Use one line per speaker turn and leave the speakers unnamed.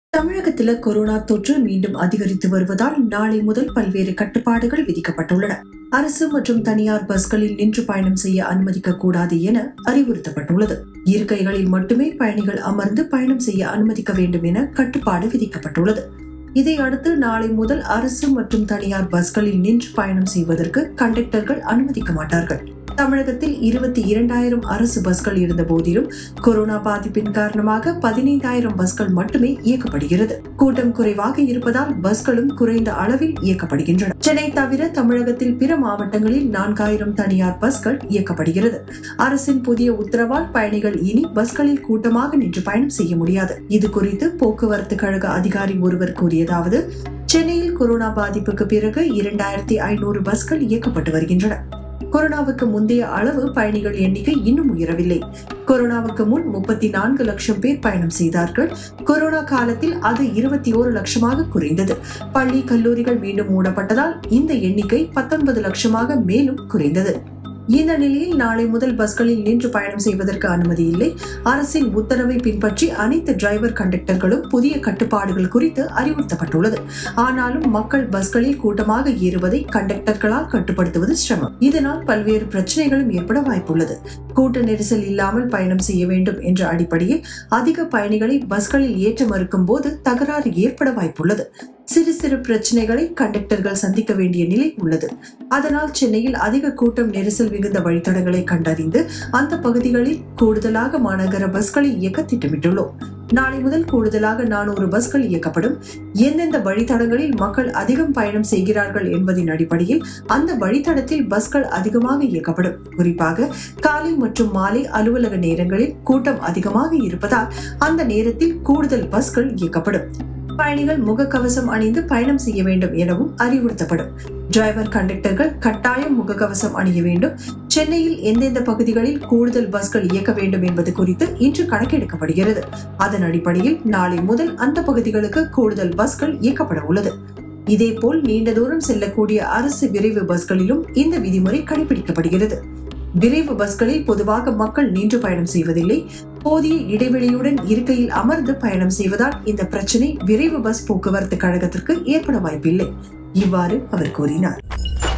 தமிழகத்தில் கொரோனா தொற்று மீண்டும் அதிகரித்து வருவதால் நாளை முதல் பல்வேறு கட்டுப்பாடுகள் விதிக்கப்பட்டுள்ளன அரசு மற்றும் தனியார் பஸ்களில் நின்று பயணம் செய்ய அனுமதிக்க கூடாது என அறிவுறுத்தப்பட்டுள்ளது இருக்கைகளில் மட்டுமே பயணிகள் அமர்ந்து பயணம் செய்ய அனுமதிக்க வேண்டும் என கட்டுப்பாடு விதிக்கப்பட்டுள்ளது இதையடுத்து நாளை முதல் அரசு மற்றும் தனியார் பஸ்களில் நின்று பயணம் செய்வதற்கு கண்டக்டர்கள் அனுமதிக்க மாட்டார்கள் தமிழகத்தில் இருபத்தி இரண்டாயிரம் அரசு பஸ்கள் இருந்த போதிலும் கொரோனா பாதிப்பின் காரணமாக பதினைந்தாயிரம் பஸ்கள் மட்டுமே இயக்கப்படுகிறது கூட்டம் குறைவாக இருப்பதால் பஸ்களும் குறைந்த அளவில் இயக்கப்படுகின்றன சென்னை தவிர தமிழகத்தில் பிற மாவட்டங்களில் நான்காயிரம் தனியார் பஸ்கள் இயக்கப்படுகிறது அரசின் புதிய உத்தரவால் பயணிகள் இனி பஸ்களில் கூட்டமாக நின்று பயணம் செய்ய முடியாது இது குறித்து போக்குவரத்து கழக அதிகாரி ஒருவர் கூறியதாவது சென்னையில் கொரோனா பாதிப்புக்கு பிறகு இரண்டாயிரத்தி ஐநூறு பஸ்கள் இயக்கப்பட்டு வருகின்றன கொரோனாவுக்கு முந்தைய அளவு பயணிகள் எண்ணிக்கை இன்னும் உயரவில்லை கொரோனாவுக்கு முன் முப்பத்தி நான்கு லட்சம் பேர் பயணம் செய்தார்கள் கொரோனா காலத்தில் அது இருபத்தி ஓரு லட்சமாக குறைந்தது பள்ளி கல்லூரிகள் மீண்டும் மூடப்பட்டதால் இந்த எண்ணிக்கை பத்தொன்பது லட்சமாக மேலும் குறைந்தது இந்த நிலையில் நாளை முதல் பஸ்களில் நின்று பயணம் செய்வதற்கு அனுமதி இல்லை அரசின் உத்தரவை பின்பற்றி அனைத்து டிரைவர் கண்டக்டர்களும் புதிய கட்டுப்பாடுகள் குறித்து அறிவுறுத்தப்பட்டுள்ளது ஆனாலும் மக்கள் பஸ்களில் கூட்டமாக ஏறுவதை கண்டக்டர்களால் கட்டுப்படுத்துவது சிரமம் இதனால் பல்வேறு பிரச்சனைகளும் ஏற்பட வாய்ப்புள்ளது கூட்ட நெரிசல் இல்லாமல் பயணம் செய்ய வேண்டும் என்ற அடிப்படையில் அதிக பயணிகளை பஸ்களில் ஏற்ற மறுக்கும் போது தகராறு ஏற்பட வாய்ப்புள்ளது சிறு சிறு பிரச்சனைகளை கண்டக்டர்கள் சந்திக்க வேண்டிய நிலை உள்ளது அதனால் சென்னையில் அதிக கூட்டம் நெரிசல் மிகுந்த வழித்தடங்களை கண்டறிந்து அந்த பகுதிகளில் கூடுதலாக மாநகர பஸ்களை இயக்க திட்டமிட்டுள்ளோம் நாளை முதல் கூடுதலாக நானூறு பஸ்கள் இயக்கப்படும் எந்தெந்த வழித்தடங்களில் மக்கள் அதிகம் பயணம் செய்கிறார்கள் என்பதின் அடிப்படையில் அந்த வழித்தடத்தில் பஸ்கள் அதிகமாக இயக்கப்படும் குறிப்பாக காலை மற்றும் மாலை அலுவலக நேரங்களில் கூட்டம் அதிகமாக இருப்பதால் அந்த நேரத்தில் கூடுதல் பஸ்கள் இயக்கப்படும் பயணிகள் முகக்கவசம் அணிந்து பயணம் செய்ய வேண்டும் எனவும் அறிவுறுத்தப்படும் டிரைவர் கண்டக்டர்கள் கட்டாயம் முகக்கவசம் அணிய வேண்டும் சென்னையில் எந்தெந்த பகுதிகளில் கூடுதல் பஸ்கள் இயக்க வேண்டும் என்பது குறித்து இன்று கணக்கெடுக்கப்படுகிறது அதன் அடிப்படையில் நாளை முதல் அந்த பகுதிகளுக்கு கூடுதல் பஸ்கள் இயக்கப்பட உள்ளது இதேபோல் நீண்ட தூரம் செல்லக்கூடிய அரசு விரைவு பஸ்களிலும் இந்த விதிமுறை கடைபிடிக்கப்படுகிறது விரைவு பஸ்களில் பொதுவாக மக்கள் நின்று பயணம் செய்வதில்லை போதிய இடைவெளியுடன் இருக்கையில் அமர்ந்து பயணம் செய்வதால் இந்த பிரச்சனை விரைவு பஸ் போக்குவரத்து கழகத்திற்கு ஏற்பட வாய்ப்பில்லை இவ்வாறு அவர் கூறினார்